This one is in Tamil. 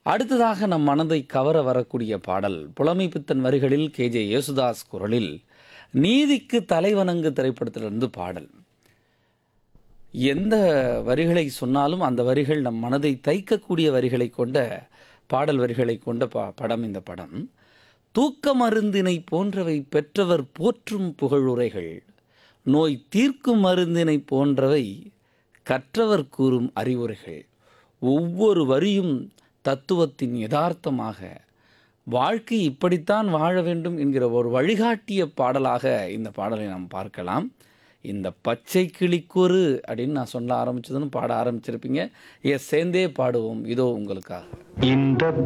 அடுத்ததாக நம் மனதை கவர வரக்கூடிய பாடல் புலமை பித்தன் வரிகளில் கே ஜே யேசுதாஸ் குரலில் நீதிக்கு தலைவணங்கு திரைப்படத்திலிருந்து பாடல் எந்த வரிகளை சொன்னாலும் அந்த வரிகள் நம் மனதை தைக்கக்கூடிய வரிகளை கொண்ட பாடல் வரிகளை கொண்ட பா படம் இந்த படம் தூக்க மருந்தினை போன்றவை பெற்றவர் போற்றும் புகழுரைகள் நோய் தீர்க்கும் மருந்தினை போன்றவை கற்றவர் கூறும் அறிவுரைகள் ஒவ்வொரு வரியும் தத்துவத்தின் யதார்த்தமாக வாழ்க்கை இப்படித்தான் வாழ வேண்டும் என்கிற ஒரு வழிகாட்டிய பாடலாக இந்த பாடலை நாம் பார்க்கலாம் இந்த பச்சை கிளிக்கூறு அப்படின்னு நான் சொல்ல ஆரம்பிச்சதுன்னு பாட ஆரம்பிச்சிருப்பீங்க எஸ் சேர்ந்தே பாடுவோம் இதோ உங்களுக்காக இந்த